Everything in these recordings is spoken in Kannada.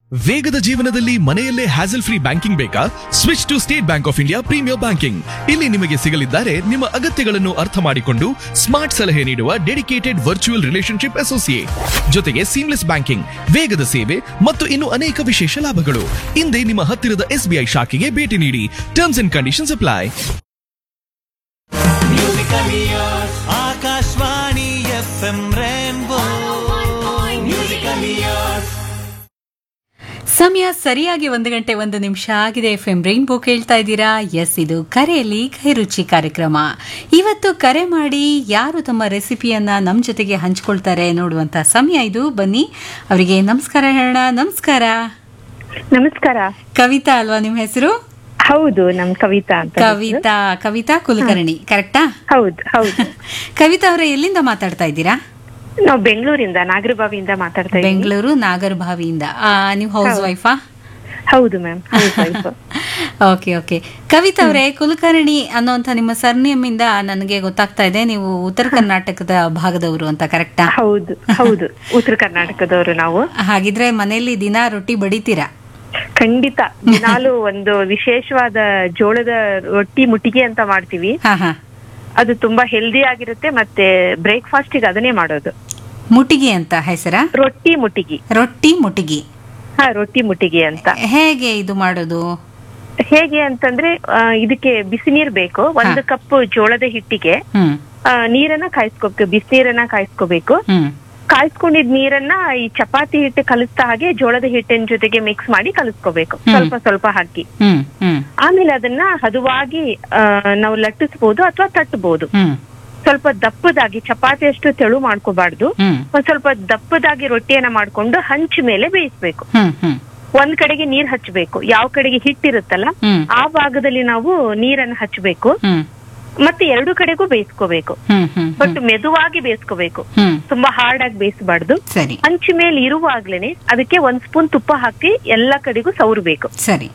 ವೇಗದ ಜೀವನದಲ್ಲಿ ಮನೆಯಲ್ಲೇ ಹ್ಯಾಸಲ್ ಫ್ರೀ ಬ್ಯಾಂಕಿಂಗ್ ಬೇಕಾ switch to State Bank of India premier banking ಇಲ್ಲಿ ನಿಮಗೆ ಸಿಗಲಿದ್ದಾರೆ ನಿಮ್ಮ ಅಗತ್ಯಗಳನ್ನು ಅರ್ಥ ಮಾಡಿಕೊಂಡು ಸ್ಮಾರ್ಟ್ ಸಲಹೆ ನೀಡುವ ಡೆಡಿಕೇಟೆಡ್ ವರ್ಚುವಲ್ ರಿಲೇಶನ್ಶಿಪ್ ಅಸೋಸಿಯೇಟ್ ಜೊತೆಗೆ ಸೀಮ್ಲೆಸ್ ಬ್ಯಾಂಕಿಂಗ್ ವೇಗದ ಸೇವೆ ಮತ್ತು ಇನ್ನು ಅನೇಕ ವಿಶೇಷ ಲಾಭಗಳು ಹಿಂದೆ ನಿಮ್ಮ ಹತ್ತಿರದ ಎಸ್ಬಿಐ ಶಾಖೆಗೆ ಭೇಟಿ ನೀಡಿ terms and conditions apply Akashvani F M rainbow musical years ಸಮಯ ಸರಿಯಾಗಿ ಒಂದು ಗಂಟೆ ಒಂದು ನಿಮಿಷ ಆಗಿದೆ ಎಫ್ ಎಂ ರೈನ್ಬೋ ಕೇಳ್ತಾ ಇದ್ದೀರಾ ಎಸ್ ಇದು ಕರೆಯಲ್ಲಿ ಕೈರುಚಿ ಕಾರ್ಯಕ್ರಮ ಇವತ್ತು ಕರೆ ಮಾಡಿ ಯಾರು ತಮ್ಮ ರೆಸಿಪಿಯನ್ನ ನಮ್ಮ ಜೊತೆಗೆ ಹಂಚ್ಕೊಳ್ತಾರೆ ನೋಡುವಂತ ಸಮಯ ಇದು ಬನ್ನಿ ಅವರಿಗೆ ನಮಸ್ಕಾರ ಹೇಳೋಣ ನಮಸ್ಕಾರ ನಮಸ್ಕಾರ ಕವಿತಾ ಅಲ್ವಾ ನಿಮ್ಮ ಹೆಸರು ಹೌದು ನಮ್ ಕವಿತಾ ಅಂತ ಕವಿತಾ ಕವಿತಾ ಕುಲಕರ್ಣಿ ಕರೆಕ್ಟಾ ಹೌದು ಹೌದು ಕವಿತಾ ಅವರೇ ಎಲ್ಲಿಂದ ಮಾತಾಡ್ತಾ ಇದ್ದೀರಾ ನಾವು ಬೆಂಗಳೂರಿಂದ ನಾಗರಬಾವಿಯಿಂದ ಮಾತಾಡ್ತಾ ಇದ್ದೀವಿ ಬೆಂಗಳೂರು ನಾಗರಭಾವಿಯಿಂದ ಆ, ನೀವು ಹೌಸ್ ವೈಫಾ ಹೌದು ಮ್ಯಾಮ್ ಹೌದು ಓಕೆ ಓಕೆ ಕವಿತಾ ಅವರೇ ಕುಲಕರ್ಣಿ ಅನ್ನೋಂಥ ನಿಮ್ಮ ಸರ್ನೇಮ್ ಇಂದ ನನಗೆ ಗೊತ್ತಾಗ್ತಾ ಇದೆ ನೀವು ಉತ್ತರ ಕರ್ನಾಟಕದ ಭಾಗದವರು ಅಂತ ಕರೆಕ್ಟಾ ಹೌದು ಹೌದು ಉತ್ತರ ಕರ್ನಾಟಕದವರು ನಾವು ಹಾಗಿದ್ರೆ ಮನೆಯಲ್ಲಿ ದಿನ ರೊಟ್ಟಿ ಬಡಿತೀರಾ ಖಂಡಿತ ದಿನಾಲು ಒಂದು ವಿಶೇಷವಾದ ಜೋಳದ ರೊಟ್ಟಿ ಮುಟ್ಟಿಗೆ ಅಂತ ಮಾಡ್ತೀವಿ ಹಾ ಹಾ ಅದು ತುಂಬಾ ಹೆಲ್ದಿ ಆಗಿರುತ್ತೆ ಮತ್ತೆ ಬ್ರೇಕ್ಫಾಸ್ಟ್ ಗೆ ಅದನ್ನೇ ಮಾಡೋದು ಮುಟಿಗೆ ಅಂತ ಹೆಸರ ರೊಟ್ಟಿ ಮುಟ್ಟಿಗೆ ರೊಟ್ಟಿ ಮುಟಿಗಿ ಹಾ ರೊಟ್ಟಿ ಮುಟ್ಟಿಗೆ ಅಂತ ಹೇಗೆ ಇದು ಮಾಡೋದು ಹೇಗೆ ಅಂತಂದ್ರೆ ಆ, ಇದಕ್ಕೆ ಬಿಸಿ ನೀರ್ ಬೇಕು ಒಂದು ಕಪ್ ಜೋಳದ ಹಿಟ್ಟಿಗೆ ಹ್ಮ್ ಆ, ನೀರನ್ನ ಕಾಯಿಸ್ಕೋಬೇಕು ಬಿಸಿನೀರನ್ನ ಕಾಯಿಸ್ಕೋಬೇಕು ಹ್ಮ್ ಕಾಯಿಸ್ಕೊಂಡಿದ್ ನೀರನ್ನ ಈ ಚಪಾತಿ ಹಿಟ್ಟು ಕಲಿಸ್ತಾ ಹಾಗೆ ಜೋಳದ ಹಿಟ್ಟಿನ ಜೊತೆಗೆ ಮಿಕ್ಸ್ ಮಾಡಿ ಕಲಿಸ್ಕೋಬೇಕು ಸ್ವಲ್ಪ ಸ್ವಲ್ಪ ಹಾಕಿ ಹ್ಮ್ ಹ್ಮ್ ಆಮೇಲೆ ಅದನ್ನ ಹದವಾಗಿ ಆ, ನಾವು ಲಟ್ಟಿಸ್ಬೋದು ಅಥವಾ ತಟ್ಟಬಹುದು ಹ್ಮ್ ಸ್ವಲ್ಪ ದಪ್ಪದಾಗಿ ಚಪಾತಿ ಅಷ್ಟು ತೆಳು ಮಾಡ್ಕೋಬಾರ್ದು ಹ್ಮ್ ಒಂದ್ ಸ್ವಲ್ಪ ದಪ್ಪದಾಗಿ ರೊಟ್ಟಿಯನ್ನ ಮಾಡ್ಕೊಂಡು ಹಂಚ ಮೇಲೆ ಬೇಯಿಸ್ಬೇಕು ಹ್ಮ್ ಹ್ಮ್ ಒಂದ್ ಕಡೆಗೆ ನೀರ್ ಹಚ್ಚಬೇಕು ಯಾವ ಕಡೆಗೆ ಹಿಟ್ಟಿರುತ್ತಲ್ಲ ಹ್ಮ್ ಆ ಭಾಗದಲ್ಲಿ ನಾವು ನೀರನ್ನ ಹಚ್ಚಬೇಕು ಹ್ಮ್ ಮತ್ತೆ ಎರಡು ಕಡೆಗೂ ಬೇಯಿಸ್ಕೋಬೇಕು ಹ್ಮ್ ಹ್ಮ್ ಬಟ್ ಮೆದುವಾಗಿ ಬೇಯಿಸ್ಕೋಬೇಕು ಹ್ಮ್ ತುಂಬಾ ಹಾರ್ಡ್ ಆಗಿ ಬೇಯಿಸಬಾರ್ದು ಸರಿ ಹಂಚಿ ಮೇಲೆ ಇರುವಾಗ್ಲೇನೆ ಅದಕ್ಕೆ ಒಂದ್ ಸ್ಪೂನ್ ತುಪ್ಪ ಹಾಕಿ ಎಲ್ಲಾ ಕಡೆಗೂ ಸೌರ್ಬೇಕು ಸರಿ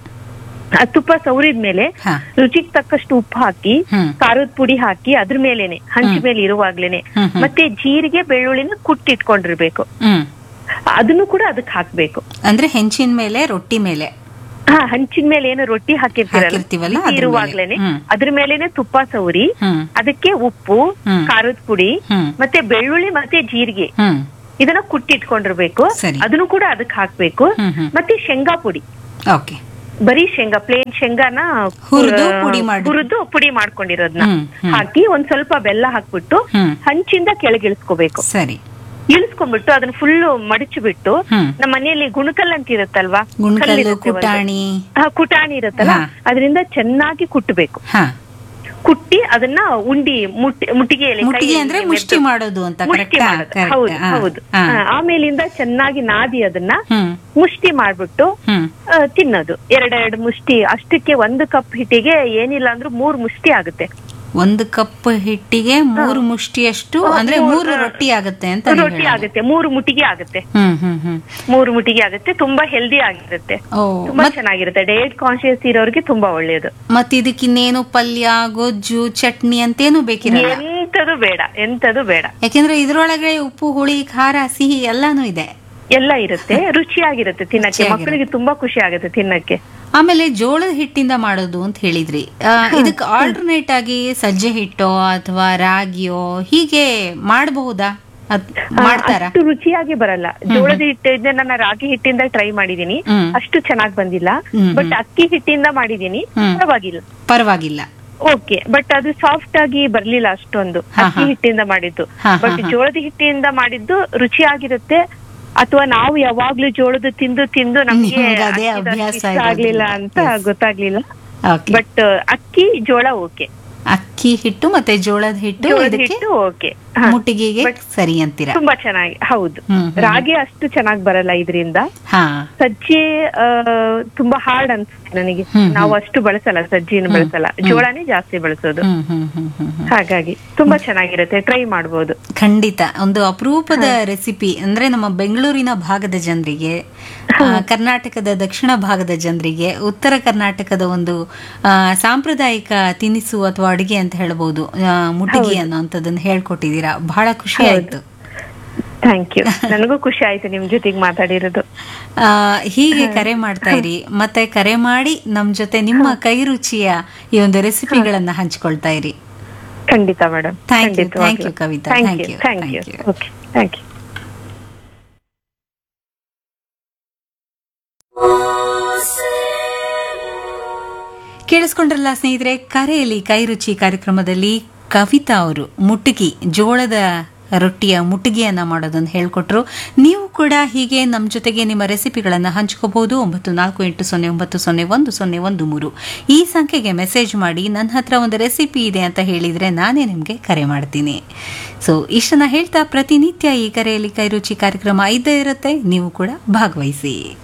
ಆ ತುಪ್ಪ ಸೌರಿದ ಮೇಲೆ ಹಾ ರುಚಿಗೆ ತಕ್ಕಷ್ಟು ಉಪ್ಪು ಹಾಕಿ ಹ್ಮ್ ಖಾರದ ಪುಡಿ ಹಾಕಿ ಅದ್ರ ಮೇಲೇನೆ ಹಂಚಿ ಮೇಲೆ ಇರುವಾಗ್ಲೇನೆ ಹ್ಮ್ ಹ್ಮ್. ಮತ್ತೆ ಜೀರಿಗೆ ಬೆಳ್ಳುಳ್ಳಿನ ಕುಟ್ಟಿಟ್ಕೊಂಡಿರ್ಬೇಕು ಹ್ಮ್ ಅದನ್ನು ಕೂಡ ಅದಕ್ಕೆ ಹಾಕ್ಬೇಕು ಅಂದ್ರೆ ಹೆಂಚಿನ ಮೇಲೆ ರೊಟ್ಟಿ ಮೇಲೆ ಹಾ ಹಂಚಿನ ಮೇಲೆ ಏನು ರೊಟ್ಟಿ ಹಾಕಿರ್ತೀವಲ್ಲ, ಹಾಕಿರ್ತೀರಲ್ಲ ಅದ್ರ ಮೇಲೆ. ಇರುವಾಗ್ಲೇನೆ ಹ್ಮ್. ಅದ್ರ ಮೇಲೇನೆ ತುಪ್ಪ ಸೌರಿ ಹ್ಮ್ ಅದಕ್ಕೆ ಉಪ್ಪು ಹ್ಮ್. ಖಾರದ ಪುಡಿ ಹ್ಮ್ ಮತ್ತೆ ಬೆಳ್ಳುಳ್ಳಿ ಮತ್ತೆ ಜೀರಿಗೆ ಹ್ಮ್ ಇದನ್ನ ಕುಟ್ಟಿಟ್ಕೊಂಡಿರ್ಬೇಕು ಸರಿ. ಅದನ್ನು ಕೂಡ ಅದಕ್ಕೆ ಹಾಕ್ಬೇಕು ಹ್ಮ್ ಹ್ಮ್ ಮತ್ತೆ ಶೇಂಗಾ ಪುಡಿ ಓಕೆ ಬರೀ ಶೇಂಗಾ ಪ್ಲೇನ್ ಶೇಂಗಾನ ಹುರ್ದು ಪುಡಿ ಮಾಡಿ- ಹುರಿದು ಪುಡಿ ಮಾಡ್ಕೊಂಡಿರೋದ್ನ ಹ್ಮ್, ಹ್ಮ್. ಹಾಕಿ ಒಂದ್ ಸ್ವಲ್ಪ ಬೆಲ್ಲ ಹಾಕ್ಬಿಟ್ಟು ಹ್ಮ್ ಹಂಚಿಂದ ಕೆಳಗಿಳಿಸ್ಕೋಬೇಕು ಸರಿ ಇಳಿಸ್ಕೊಂಡ್ಬಿಟ್ಟು ಅದನ್ನ ಫುಲ್ ಮಡಚಿ ಬಿಟ್ಟು ಹ್ಮ್. ನಮ್ಮ ಮನೆಯಲ್ಲಿ ಗುಣಕಲ್ ಅಂತ ಇರುತ್ತಲ್ವಾ ಗುಣಕಲ್ಲು ಕಲ್ಲಿರುತ್ತೆ ಒಂದು. ಕುಟಾಣಿ ಹಾ, ಕುಟಾಣಿ ಇರುತ್ತಲ್ಲ ಹಾ. ಅದರಿಂದ ಚೆನ್ನಾಗಿ ಕುಟ್ಟಬೇಕು ಹಾ ಕುಟ್ಟಿ ಅದನ್ನ ಉಂಡಿ ಮುಟ್ಟಿ ಮುಟ್ಟಿಗೆಯಲ್ಲಿ ಮುಟ್ಟಿಗೆ ಕೈಯಲ್ಲಿ ಅಂದ್ರೆ ಮೆದ್ದು- ಮುಷ್ಟಿ ಮಾಡೋದು ಅಂತ ಮುಷ್ಟಿ ಕರೆಕ್ಟಾ ಮಾಡೋದು. ಕರೆಕ್ಟ್ ಹೌದು ಹೌದು ಹಾ, ಆಮೇಲಿಂದ ಚೆನ್ನಾಗಿ ನಾದಿ ಅದನ್ನ ಹ್ಮ್ ಮುಷ್ಟಿ ಮಾಡ್ಬಿಟ್ಟು ಹ್ಮ್ ಆ, ತಿನ್ನೋದು ಎರಡೆರಡು ಮುಷ್ಟಿ ಅಷ್ಟಕ್ಕೆ ಒಂದು ಕಪ್ ಹಿಟ್ಟಿಗೆ ಏನಿಲ್ಲ ಅಂದ್ರೂ ಮೂರ್ ಮುಷ್ಟಿ ಆಗುತ್ತೆ ಒಂದು ಕಪ್ ಹಿಟ್ಟಿಗೆ ಮೂರು ಮುಷ್ಟಿಯಷ್ಟು ಅಂದ್ರೆ ಮೂರು ರೊಟ್ಟಿ ಆಗುತ್ತೆ ಅಂತ ನೀವು ರೊಟ್ಟಿ ಹೇಳೋದು. ಆಗುತ್ತೆ ಮೂರು ಮುಟ್ಟಿಗೆ ಆಗುತ್ತೆ ಹ್ಮ್ ಹ್ಮ್ ಹ್ಮ್ ಮೂರು ಮುಟ್ಟಿಗೆ ಆಗುತ್ತೆ ತುಂಬಾ ಹೆಲ್ದಿ ಆಗಿರುತ್ತೆ ಓ ತುಂಬಾ ಚೆನ್ನಾಗಿರುತ್ತೆ ಡಯಟ್ ಕಾನ್ಶಿಯಸ್ ಇರೋರಿಗೆ ತುಂಬಾ ಒಳ್ಳೇದು ಮತ್ ಇದಕ್ಕಿನ್ನೇನು ಪಲ್ಯ ಗೊಜ್ಜು ಚಟ್ನಿ ಅಂತೇನು ಬೇಕಿರಲ್ಲ ಎಂತದು ಬೇಡ ಎಂತದು ಬೇಡ ಯಾಕೆಂದ್ರೆ ಇದ್ರೊಳಗೆ ಉಪ್ಪು ಹುಳಿ ಖಾರ ಸಿಹಿ ಎಲ್ಲಾನು ಇದೆ ಎಲ್ಲ ಇರುತ್ತೆ ರುಚಿಯಾಗಿರುತ್ತೆ ತಿನ್ನಕ್ಕೆ ರುಚಿಯಾಗಿರುತ್ತೆ. ಮಕ್ಕಳಿಗೆ ತುಂಬಾ ಖುಷಿ ಆಗುತ್ತೆ ತಿನ್ನಕ್ಕೆ ಆಮೇಲೆ ಜೋಳದ ಹಿಟ್ಟಿಂದ ಮಾಡೋದು ಅಂತ ಹೇಳಿದ್ರಿ ಆ, ಇದಕ್ಕೆ ಆಲ್ಟರ್ನೇಟ್ ಆಗಿ ಸಜ್ಜೆ ಹಿಟ್ಟೋ ಅಥವಾ ರಾಗಿಯೋ ಹೀಗೆ ಮಾಡಬಹುದಾ ಅದ್ ಮಾಡ್ತಾರಾ ಅಷ್ಟು ರುಚಿಯಾಗಿ ಬರಲ್ಲ ಜೋಳದ ಹಿಟ್ಟಿಂದ ನಾನು ರಾಗಿ ಹಿಟ್ಟಿಂದ ಟ್ರೈ ಮಾಡಿದೀನಿ ಹ್ಮ್. ಅಷ್ಟು ಚೆನ್ನಾಗಿ ಬಂದಿಲ್ಲ ಹ್ಮ್, ಬಟ್ ಅಕ್ಕಿ ಹಿಟ್ಟಿಂದ ಮಾಡಿದೀನಿ ಹ್ಮ್. ಪರವಾಗಿಲ್ಲ ಪರವಾಗಿಲ್ಲ ಓಕೆ ಬಟ್ ಅದು ಸಾಫ್ಟ್ ಆಗಿ ಬರ್ಲಿಲ್ಲ ಅಷ್ಟೊಂದು ಹಾ, ಅಕ್ಕಿ ಹಾ. ಹಿಟ್ಟಿಂದ ಮಾಡಿದ್ದು ಹಾ, ಹಾ, ಬಟ್ ಹಾ. ಜೋಳದ ಹಿಟ್ಟಿಂದ ಮಾಡಿದ್ದು ರುಚಿಯಾಗಿರುತ್ತೆ ಅಥವಾ ನಾವು ಯಾವಾಗ್ಲೂ ಜೋಳದ ತಿಂದು ತಿಂದು ನಮ್ಗೆ ನಿಮ್ಗೆ ಅದೇ ಅಕ್ಕಿದು ಅಭ್ಯಾಸ ಇಷ್ಟ ಆಗ್ಲಿಲ್ಲ ಅಂತ ಇರೋದ್ರಿಂದ. Yes. ಗೊತ್ತಾಗ್ಲಿಲ್ಲ ಓಕೆ ಬಟ್ ಅಕ್ಕಿ ಜೋಳ ಓಕೆ ಅಕ್ಕಿ ಹಿಟ್ಟು ಮತ್ತೆ ಜೋಳದ ಹಿಟ್ಟು ಜೋಳದ ಇದಕ್ಕೆ ಹಿಟ್ಟು ಓಕೆ ಮುಟ್ಟಿಗೆಗೆ But- ಸರಿ ಅಂತೀರಾ ತುಂಬಾ ಚೆನ್ನಾಗಿ ಹೌದು ಹ್ಮ್, ಹ್ಮ್. ರಾಗಿ ಅಷ್ಟು ಚೆನ್ನಾಗಿ ಬರಲ್ಲ ಇದರಿಂದ ಹಾ ಸಜ್ಜೆ ಆ, ತುಂಬಾ ಹಾರ್ಡ್ ಅನ್ಸುತ್ತೆ ನನಗೆ ಹ್ಮ್, ನಾವು ಅಷ್ಟು ಬಳಸಲ್ಲ ಸಜ್ಜಿನ ಬಳಸಲ್ಲ ಜೋಳನೇ ಜಾಸ್ತಿ ಬಳಸೋದು ಹ್ಮ್ ಹ್ಮ್ ಹ್ಮ್ ಹ್ಮ್ ಹ್ಮ್. ಹಾಗಾಗಿ ತುಂಬಾ ಚೆನ್ನಾಗಿರುತ್ತೆ ಟ್ರೈ ಮಾಡ್ಬೋದು ಖಂಡಿತ ಒಂದು ಅಪರೂಪದ ರೆಸಿಪಿ ಅಂದ್ರೆ ನಮ್ಮ ಬೆಂಗಳೂರಿನ ಭಾಗದ ಜನರಿಗೆ ಆ, ಕರ್ನಾಟಕದ ದಕ್ಷಿಣ ಭಾಗದ ಜನರಿಗೆ ಉತ್ತರ ಕರ್ನಾಟಕದ ಒಂದು ಆ, ಸಾಂಪ್ರದಾಯಿಕ ತಿನಿಸು ಅಥವಾ ಅಡುಗೆ ಅಂತ ಹೇಳ್ಬೋದು ಆ, ಮುಟ್ಟಿಗೆ ಅನ್ನೋಂಥದ್ದನ್ನ ಹೇಳ್ಕೊಟ್ಟಿದ್ದೀರಾ ಬಹಳ ಖುಷಿ ಆಯ್ತು ಥ್ಯಾಂಕ್ ಯು ನನಗೂ ಖುಷಿ ಆಯ್ತು ನಿಮ್ ಜೊತೆಗೆ ಮಾತಾಡಿರೋದು ಆ, ಹೀಗೆ ಕರೆ ಮಾಡ್ತಾ ಇರಿ ಮತ್ತೆ ಕರೆ ಮಾಡಿ ನಮ್ ಜೊತೆ ನಿಮ್ಮ ಕೈ ರುಚಿಯ ಈ ಒಂದು ರೆಸಿಪಿಗಳನ್ನ ಹಂಚ್ಕೊಳ್ತಾ ಇರಿ ಖಂಡಿತ madam Thank you, thank you, ಕವಿತಾ. Thank Thank you you, thank thank you you. Okay thank you ಕೇಳಿಸ್ಕೊಂಡ್ರಲ್ಲ ಸ್ನೇಹಿತರೆ ಕರೆಯಲ್ಲಿ ಕೈ ರುಚಿ ಕಾರ್ಯಕ್ರಮದಲ್ಲಿ ಕವಿತಾ ಅವರು ಮುಟ್ಟಗಿ ಜೋಳದ ರೊಟ್ಟಿಯ ಮುಟ್ಟಗಿಯನ್ನ ಮಾಡೋದನ್ನು ಹೇಳ್ಕೊಟ್ರು ನೀವು ಕೂಡ ಹೀಗೆ ನಮ್ಮ ಜೊತೆಗೆ ನಿಮ್ಮ ರೆಸಿಪಿಗಳನ್ನು ಹಂಚ್ಕೋಬಹುದು ಒಂಬತ್ತು ನಾಲ್ಕು ಎಂಟು ಸೊನ್ನೆ ಒಂಬತ್ತು ಸೊನ್ನೆ ಒಂದು ಸೊನ್ನೆ ಒಂದು ಮೂರು ಈ ಸಂಖ್ಯೆಗೆ ಮೆಸೇಜ್ ಮಾಡಿ ನನ್ನ ಹತ್ರ ಒಂದು ರೆಸಿಪಿ ಇದೆ ಅಂತ ಹೇಳಿದರೆ ನಾನೇ ನಿಮಗೆ ಕರೆ ಮಾಡ್ತೀನಿ ಸೊ ಇಷ್ಟನ್ನ ಹೇಳ್ತಾ ಪ್ರತಿನಿತ್ಯ ಈ ಕರೆಯಲ್ಲಿ ಕೈ ರುಚಿ ಕಾರ್ಯಕ್ರಮ ಇದ್ದೇ ಇರುತ್ತೆ ನೀವು ಕೂಡ ಭಾಗವಹಿಸಿ